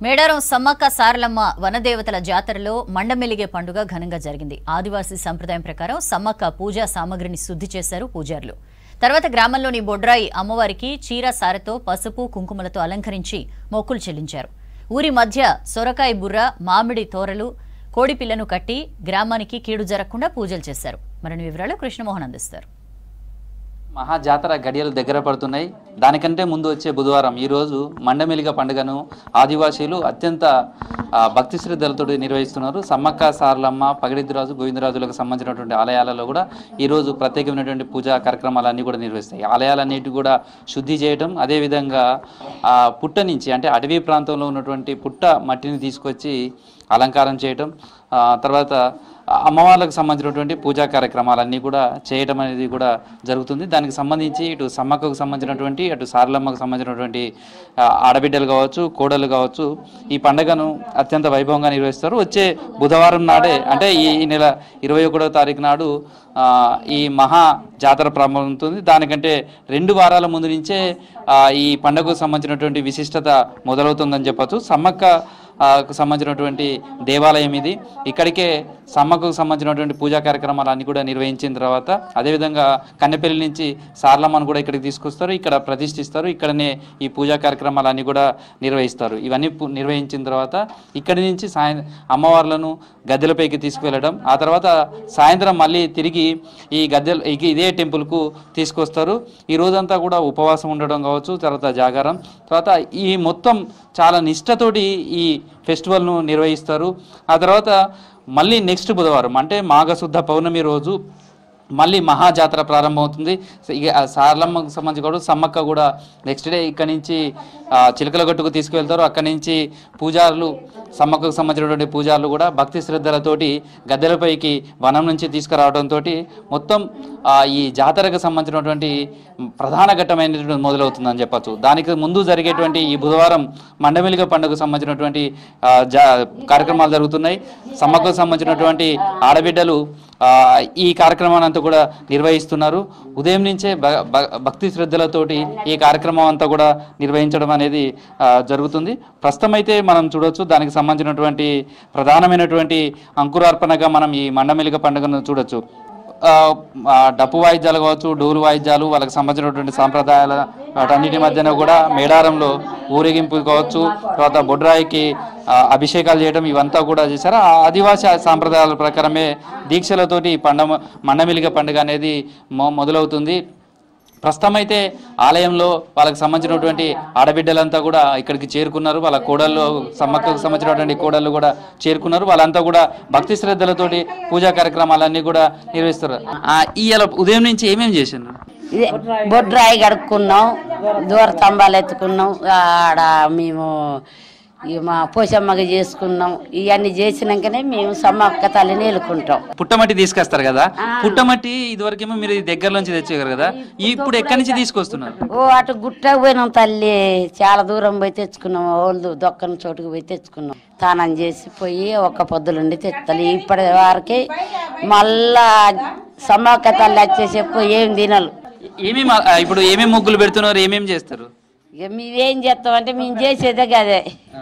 మేడారం సమ్మక్క సారలమ్మ వనదేవతల జాతరలో మండమెలిగే పండుగ ఘనంగా జరిగింది ఆదివాసీ సంప్రదాయం ప్రకారం సమ్మక్క పూజా సామగ్రిని శుద్ధి చేశారు పూజారులు తర్వాత గ్రామంలోని బొడ్రాయి అమ్మవారికి చీర సారెతో పసుపు కుంకుమలతో అలంకరించి మొక్కులు చెల్లించారు ఊరి మధ్య సొరకాయ బుర్ర మామిడి తోరలు కోడిపిల్లను కట్టి గ్రామానికి కీడు జరగకుండా పూజలు చేశారు మరిన్ని వివరాలు కృష్ణమోహన్ అందిస్తారు మహా జాతర గడియలు దగ్గర పడుతున్నాయి దానికంటే ముందు వచ్చే బుధవారం ఈరోజు మండమెలిగ పండుగను ఆదివాసీలు అత్యంత ఆ, భక్తి శ్రద్ధలతో నిర్వహిస్తున్నారు సమ్మక్క సారలమ్మ పగడిద్దిరాజు గోవిందరాజులకు సంబంధించినటువంటి ఆలయాలలో కూడా ఈరోజు ప్రత్యేకమైనటువంటి పూజా కార్యక్రమాలన్నీ కూడా నిర్వహిస్తాయి ఆలయాలన్నిటి కూడా శుద్ధి చేయటం అదేవిధంగా ఆ పుట్ట నుంచి అంటే అటవీ ప్రాంతంలో ఉన్నటువంటి పుట్ట మట్టిని తీసుకొచ్చి అలంకారం చేయటం ఆ, తర్వాత అమ్మవార్లకు సంబంధించినటువంటి పూజా కార్యక్రమాలన్నీ కూడా చేయటం అనేది కూడా జరుగుతుంది దానికి సంబంధించి ఇటు సమ్మక్కకు సంబంధించినటువంటి అటు సారలమ్మకు సంబంధించినటువంటి ఆ, ఆడబిడ్డలు కావచ్చు కోడలు కావచ్చు ఈ పండుగను అత్యంత వైభవంగా నిర్వహిస్తారు వచ్చే బుధవారం నాడే అంటే ఈ ఈ నెల ఇరవై ఒకటో తారీఖు నాడు ఆ, ఈ మహా జాతర ప్రారంభమవుతుంది దానికంటే రెండు వారాల ముందు నుంచే ఆ, ఈ పండుగకు సంబంధించినటువంటి విశిష్టత మొదలవుతుందని చెప్పొచ్చు సమ్మక్క ఆ, కు సంబంధించినటువంటి దేవాలయం ఇది ఇక్కడికే సమ్మకు సంబంధించినటువంటి పూజా కార్యక్రమాలు అన్ని కూడా నిర్వహించిన తర్వాత అదేవిధంగా కన్నెపల్లి నుంచి సార్లమ్మను కూడా ఇక్కడికి తీసుకొస్తారు ఇక్కడ ప్రతిష్ఠిస్తారు ఇక్కడనే ఈ పూజా కార్యక్రమాలు అన్ని కూడా నిర్వహిస్తారు ఇవన్నీ పు- నిర్వహించిన తర్వాత ఇక్కడి నుంచి సాయం అమ్మవార్లను గద్దెలపైకి తీసుకువెళ్ళడం ఆ తర్వాత సాయంత్రం మళ్ళీ తిరిగి ఈ గద్దెల ఈ- ఇదే టెంపుల్కు తీసుకొస్తారు ఈ రోజంతా కూడా ఉపవాసం ఉండడం కావచ్చు తర్వాత జాగారం తర్వాత ఈ మొత్తం చాలా నిష్టతోటి ఈ ఫెస్టివల్ను నిర్వహిస్తారు ఆ తర్వాత మళ్ళీ నెక్స్ట్ బుధవారం అంటే మాఘశుద్ధ పౌర్ణమి రోజు మళ్ళీ మహాజాతర ప్రారంభమవుతుంది సో ఇక ఆ సారలమ్మకు సంబంధించి కూడా సమ్మక్క కూడా నెక్స్ట్ డే ఇక్కడ నుంచి ఆ, చిలకల గట్టుకు తీసుకువెళ్తారు అక్కడి నుంచి పూజారులు సమ్మక్కకు సంబంధించినటువంటి పూజారులు కూడా భక్తి శ్రద్ధలతోటి గద్దెలపైకి వనం నుంచి తీసుకురావడంతో మొత్తం ఆ, ఈ జాతరకు సంబంధించినటువంటి ప్రధాన ఘట్టమైనటువంటి మొదలవుతుందని చెప్పచ్చు దానికి ముందు జరిగేటువంటి ఈ బుధవారం మండమిలిగ పండుగకు సంబంధించినటువంటి ఆ, జా కార్యక్రమాలు జరుగుతున్నాయి సమ్మక్కకు సంబంధించినటువంటి ఆడబిడ్డలు ఆ, ఈ కార్యక్రమాన్ని అంతా కూడా నిర్వహిస్తున్నారు ఉదయం నుంచే భ- భ- భక్తి శ్రద్ధలతోటి ఈ కార్యక్రమం అంతా కూడా నిర్వహించడం అనేది ఆ, జరుగుతుంది ప్రస్తుతం అయితే మనం చూడొచ్చు దానికి సంబంధించినటువంటి ప్రధానమైనటువంటి అంకురార్పణగా మనం ఈ మండమెలిక పండుగను చూడొచ్చు ఆ, ఆ, డప్పు వాయిద్యాలు కావచ్చు డోలు వాయిద్యాలు వాళ్ళకి సంబంధించినటువంటి సాంప్రదాయాల వాటన్నిటి మధ్యన కూడా మేడారంలో ఊరేగింపు కావచ్చు తర్వాత బొడ్రాయికి ఆ, అభిషేకాలు చేయడం ఇవంతా కూడా చేశారు ఆ ఆదివాసీ సాంప్రదాయాల ప్రకారమే దీక్షలతోటి ఈ పండగ మండమిలిగ పండుగ అనేది మొ- మొదలవుతుంది ప్రస్తుతం అయితే ఆలయంలో వాళ్ళకి సంబంధించినటువంటి ఆడబిడ్డలంతా కూడా ఇక్కడికి చేరుకున్నారు వాళ్ళ కోడళ్ళు సమ్మక్కకు సంబంధించినటువంటి కోడళ్ళు కూడా చేరుకున్నారు వాళ్ళంతా కూడా భక్తి శ్రద్ధలతోటి పూజా కార్యక్రమాలన్నీ కూడా నిర్వహిస్తారు ఆ, ఇవాళ ఉదయం నుంచి ఏమేమి చేసిండ్రు ఇదే బొడ్రాయి కడుక్కున్నాం దూర స్తంభాలు ఎత్తుకున్నాం ఆడ మేము ఇక మా పోషమ్మగా చేసుకున్నాం ఇవన్నీ చేసినాకనే మేము సమ్మక్క తల్లిని ఎలుకుంటాం పుట్టమట్టి తీసుకొస్తారు కదా పుట్టమట్టి ఇదివరకేమో మీరు దగ్గర నుంచి తెచ్చేవారు కదా ఇప్పుడు ఎక్కడి నుంచి తీసుకొస్తున్నారు ఓ అటు గుట్టకు పోయినాం తల్లి చాలా దూరం పోయి తెచ్చుకున్నాం ఓళ్ళు దొక్కని చోటుకు పోయి తెచ్చుకున్నాం స్నానం చేసి పోయి ఒక్క పొద్దులుండి తెచ్చాలి ఇప్పటి వరకే మళ్ళా సమ్మక్క తల్లి వచ్చేసేపు ఏం తినలు ఏమేమి ఆ, ఇప్పుడు ఏమేమి ముగ్గులు పెడుతున్నారు ఏమేమి చేస్తారు ఇక మేమేం చేస్తామంటే మేము చేసేదే కదే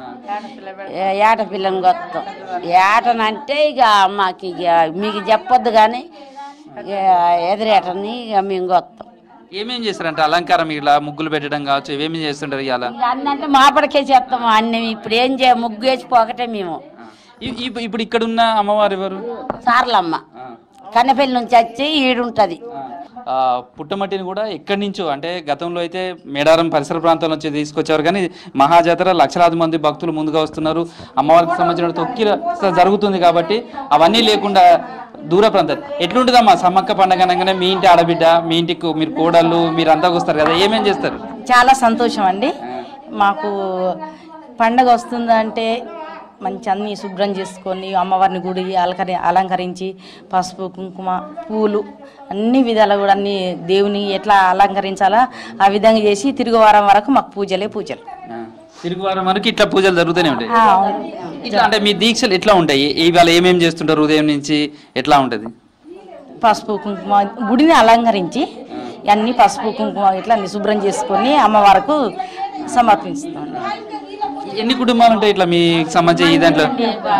ఏ- ఏట పిల్లని కొత్తాం ఏటనంటే ఇక మాకు ఇక మీకు చెప్పొద్దు కానీ ఇక ఎదురేటని ఇక మేము కొత్తాం ఏమేం చేస్తారంటే అలంకారం ఇలా ముగ్గులు పెట్టడం కావచ్చు ఏమేమి చేస్తుంటారు ఇవాళ ఇక అన్నీ అంటే మాపడికే చేస్తాము అన్ని ఇప్పుడు ఏం చే ముగ్గు వేసి పోకటే మేము ఇ- ఇప్పు- ఇప్పుడు ఇక్కడ ఉన్న అమ్మవారు ఎవరు సార్లమ్మ కన్నెపల్లి నుంచి వచ్చి ఈడుంటది ఆ, పుట్టమట్టిని కూడా ఎక్కడి నుంచో అంటే గతంలో అయితే మేడారం పరిసర ప్రాంతాల నుంచి తీసుకొచ్చారు కానీ మహాజాతర లక్షలాది మంది భక్తులు ముందుగా వస్తున్నారు అమ్మవారికి సంబంధించిన తొక్కిల జరుగుతుంది కాబట్టి అవన్నీ లేకుండా దూర ప్రాంతాలు ఎట్లుంటుందమ్మా సమ్మక్క పండగ అనగానే మీ ఇంటి ఆడబిడ్డ మీ ఇంటికి మీరు కోడళ్ళు మీరు అంతా వస్తారు కదా ఏమేం చేస్తారు చాలా సంతోషం అండి మాకు పండగ వస్తుందంటే మంచి అన్ని శుభ్రం చేసుకొని అమ్మవారిని గుడి అలంకరి అలంకరించి పసుపు కుంకుమ పూలు అన్ని విధాలు కూడా అన్ని దేవుని ఎట్లా అలంకరించాలా ఆ విధంగా చేసి తిరుగు వారం వరకు మాకు పూజలే పూజలు ఆ, తిరుగు వారం వరకు ఇట్లా పూజలు జరుగుతూనే ఉంటాయి ఆ, అవును. ఇట్లా అంటే మీ దీక్షలు ఎట్లా ఉంటాయి ఇవాళ ఏమేం చేస్తుంటారు ఉదయం నుంచి ఎట్లా ఉంటది పసుపు కుంకుమ గుడిని అలంకరించి అన్ని పసుపు కుంకుమ ఇట్లా అన్ని శుభ్రం చేసుకొని అమ్మవారికి సమర్పిస్తాం ఎన్ని కుటుంబాలు ఉంటాయి ఇట్లా మీకు సంబంధించి ఈ దాంట్లో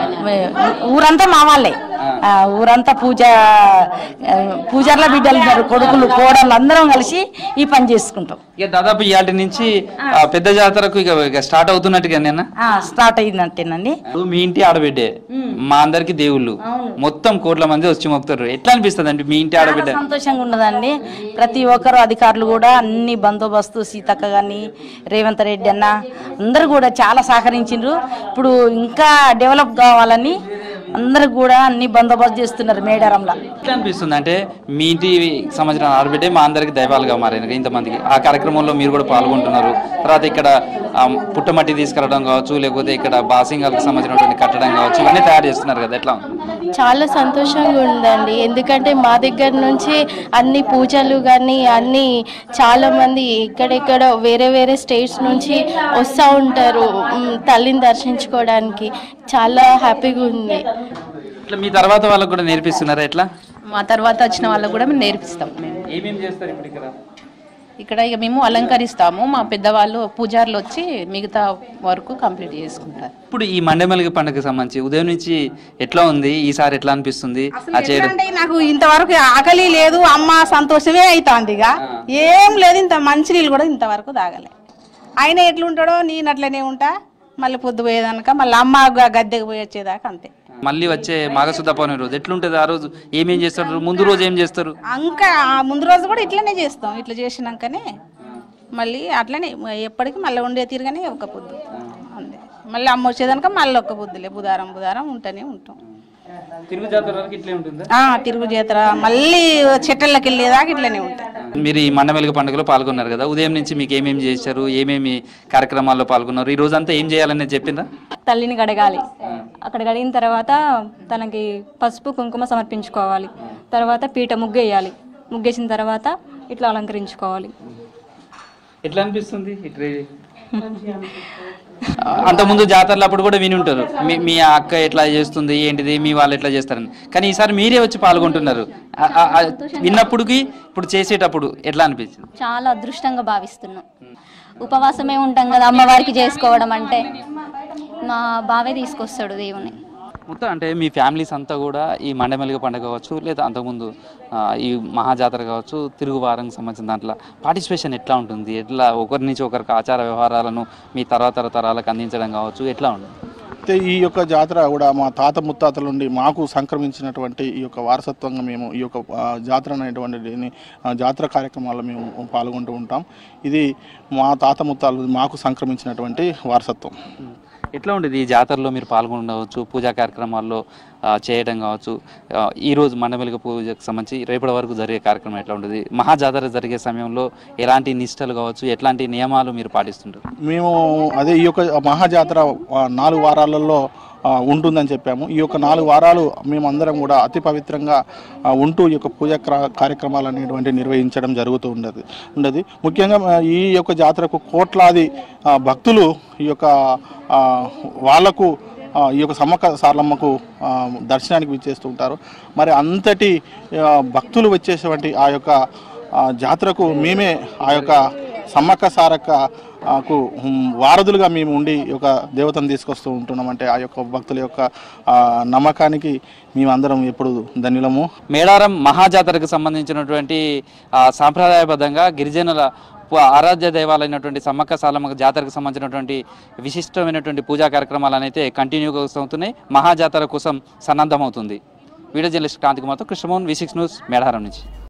ఊరంతా మా వాళ్ళే ఆ, ఊరంతా పూజ ఆ, పూజార్ల బిడ్డలు ఉన్నారు కొడుకులు కోడళ్ళు అందరం కలిసి ఈ పని చేసుకుంటాం ఇక దాదాపు ఇవాటి నుంచి ఆ, పెద్ద జాతరకు ఇక ఇక స్టార్ట్ అవుతున్నట్టుగా నేను ఆ, స్టార్ట్ అయిందంటేనండి మీ ఇంటి ఆడబిడ్డే మా అందరికి దేవుళ్ళు మొత్తం కోట్ల మంది వచ్చి మొక్కుతారు ఎట్లా అనిపిస్తుంది అండి మీ ఇంటి ఆడబిడ్డ చాలా సంతోషంగా ఉన్నదండి ప్రతి ఒక్కరు అధికారులు కూడా అన్ని బందోబస్తు సీతక్క గాని రేవంత్ రెడ్డి అన్న అందరూ కూడా చాలా సహకరించిండ్రు ఇప్పుడు ఇంకా డెవలప్ కావాలని అందరూ కూడా అన్ని బందోబస్తు చేస్తున్నారు మేడారంలో ఎట్లా అనిపిస్తుంది అంటే మీ ఇంటి సంబంధించిన ఆడబిడ్డే మా అందరికి దైవాలుగా మారారు ఇంతమందికి ఆ కార్యక్రమంలో మీరు కూడా పాల్గొంటున్నారు తర్వాత ఇక్కడ ఆ, పుట్టమట్టి తీసుకురావడం కావచ్చు లేకపోతే ఇక్కడ బాసింగాలకు సంబంధించినటువంటి కట్టడం కావచ్చు ఇవన్నీ తయారు చేస్తున్నారు కదా ఎట్లా ఉంది చాలా సంతోషంగా ఉందండి ఎందుకంటే మా దగ్గర నుంచి అన్ని పూజలు కానీ అన్ని చాలా మంది ఎక్కడెక్కడ వేరే వేరే స్టేట్స్ నుంచి వస్తూ ఉంటారు మ్, తల్లిని దర్శించుకోవడానికి చాలా హ్యాపీగా ఉంది ఇట్లా మీ తర్వాత వాళ్ళకు కూడా నేర్పిస్తున్నారా ఎట్లా మా తర్వాత వచ్చిన వాళ్ళకు కూడా మేము నేర్పిస్తాం ఏమేమి చేస్తారు ఇప్పుడు ఇక్కడ ఇక్కడ ఇక మేము అలంకరిస్తాము మా పెద్దవాళ్ళు పూజారులు వచ్చి మిగతా వర్క్ కంప్లీట్ చేసుకుంటారు ఇప్పుడు ఈ మండమలిగ పండుగకి సంబంధించి ఉదయం నుంచి ఎట్లా ఉంది ఈసారి ఎట్లా అనిపిస్తుంది ఆ చేయడం అంటే నాకు ఇంతవరకు ఆకలి లేదు అమ్మ సంతోషమే అవుతుంది ఇక ఏం లేదు ఇంత మంచినీళ్ళు కూడా ఇంతవరకు తాగలే ఆయన ఎట్లుంటాడో నేను అట్లనే ఉంటా మళ్ళీ పొద్దు పోయేదాక మళ్ళీ అమ్మ గ- గద్దెకి పోయి వచ్చేదాకా అంతే మళ్ళీ వచ్చే మాఘశుద్ధ పౌర్ణమి రోజు ఎట్లుంటుంది ఆ రోజు ఏమేం చేస్తారు ముందు రోజు ఏం చేస్తారు ఇంకా ఆ ముందు రోజు కూడా ఇట్లనే చేస్తాం ఇట్లా చేసినాకనే మళ్ళీ అట్లనే ఎప్పటికీ మళ్ళీ ఉండే తీరుగానే ఒక పొద్దు అంతే మళ్ళీ అమ్మ వచ్చేదాక మళ్ళీ ఒక పొద్దులే బుధారం బుధారం ఉంటూనే ఉంటాం తిరుగు జాతర వరకు ఇట్లే ఉంటుందా ఆ, తిరుగు జాతర మళ్ళీ చెట్లకి వెళ్ళేదాకా ఇట్లనే ఉంటాయి మీరు ఈ మండమెలుగు పండుగలో పాల్గొన్నారు కదా ఉదయం నుంచి మీకు ఏమేమి చేశారు ఏమేమి కార్యక్రమాల్లో పాల్గొన్నారు ఈ రోజంతా ఏం చేయాలని చెప్పిందా తల్లిని కడగాలి అక్కడ కడిగిన తర్వాత తనకి పసుపు కుంకుమ సమర్పించుకోవాలి తర్వాత పీట ముగ్గు వేయాలి ముగ్గేసిన తర్వాత ఇట్లా అలంకరించుకోవాలి ఎట్లా అనిపిస్తుంది ఇట్లా అంతకుముందు జాతరలు అప్పుడు కూడా విని ఉంటారు మీ మీ అక్క ఎట్లా చేస్తుంది ఏంటిది మీ వాళ్ళు ఎట్లా చేస్తారని కానీ ఈసారి మీరే వచ్చి పాల్గొంటున్నారు ఆ- ఆ- ఆ విన్నప్పుడుకి ఇప్పుడు చేసేటప్పుడు ఎట్లా అనిపించింది చాలా అదృష్టంగా భావిస్తున్నాం ఉపవాసమే ఉంటాం కదా అమ్మవారికి చేసుకోవడం అంటే మా బావే తీసుకొస్తాడు దేవుని మొత్తం అంటే మీ ఫ్యామిలీస్ అంతా కూడా ఈ మండమెలుగ పండుగ కావచ్చు లేదా అంతకుముందు ఆ, ఈ మహాజాతర కావచ్చు తిరుగువారంకి సంబంధించిన దాంట్లో పార్టిసిపేషన్ ఎట్లా ఉంటుంది ఎట్లా ఒకరి నుంచి ఒకరికి ఆచార వ్యవహారాలను మీ తర్వాత తరాలకు అందించడం కావచ్చు ఎట్లా ఉంటుంది అయితే ఈ యొక్క జాతర కూడా మా తాత ముత్తాతల నుండి మాకు సంక్రమించినటువంటి ఈ యొక్క వారసత్వంగా మేము ఈ యొక్క ఆ, జాతర అనేటువంటి దీన్ని, ఆ, జాతర కార్యక్రమాల్లో మేము పాల్గొంటూ ఉంటాం ఇది మా తాత ముత్తాలు మాకు సంక్రమించినటువంటి వారసత్వం ఎట్లా ఉండేది ఈ జాతరలో మీరు పాల్గొనవచ్చు పూజా కార్యక్రమాల్లో ఆ, చేయడం కావచ్చు ఆ, ఈ రోజు మండమెలుగ పూజకు సంబంధించి రేపటి వరకు జరిగే కార్యక్రమం ఎట్లా ఉంటుంది మహాజాతర జరిగే సమయంలో ఎలాంటి నిష్టలు కావచ్చు ఎట్లాంటి నియమాలు మీరు పాటిస్తుంటారు మేము అదే ఈ యొక్క మహాజాతర ఆ, నాలుగు వారాలలో ఆ, ఉంటుందని చెప్పాము ఈ యొక్క నాలుగు వారాలు మేమందరం కూడా అతి పవిత్రంగా ఆ, ఉంటూ ఈ యొక్క పూజా క్రా- కార్యక్రమాలు అనేటువంటి నిర్వహించడం జరుగుతూ ఉండదు ఉండదు ముఖ్యంగా ఆ, ఈ యొక్క జాతరకు కోట్లాది ఆ, భక్తులు ఈ యొక్క ఆ, వాళ్లకు ఆ, ఈ యొక్క సమ్మక్క సారలమ్మకు ఆ, దర్శనానికి విచ్చేస్తూ ఉంటారు మరి అంతటి ఆ, భక్తులు వచ్చేటువంటి ఆ యొక్క ఆ, జాతరకు మేమే ఆ యొక్క సమ్మక్క సారక్క ఆకు ఉమ్, వారధులుగా మేము ఉండి ఈ యొక్క దేవతను తీసుకొస్తూ ఉంటున్నామంటే ఆ యొక్క భక్తుల యొక్క ఆ, నమ్మకానికి మేమందరం ఎప్పుడు ధన్యులము మేడారం మహాజాతరకు సంబంధించినటువంటి ఆ, సాంప్రదాయబద్ధంగా గిరిజనుల పు- ఆరాధ్య దైవాలైనటువంటి సమ్మక్క సాలమ్మ జాతరకు సంబంధించినటువంటి విశిష్టమైనటువంటి పూజా కార్యక్రమాలు అయితే కంటిన్యూగా అవుతున్నాయి మహాజాతర కోసం సన్నద్ధమవుతుంది వీడియో జర్నలిస్ట్ క్రాంతి కుమార్తో Krishnamohan V six news Medaram నుంచి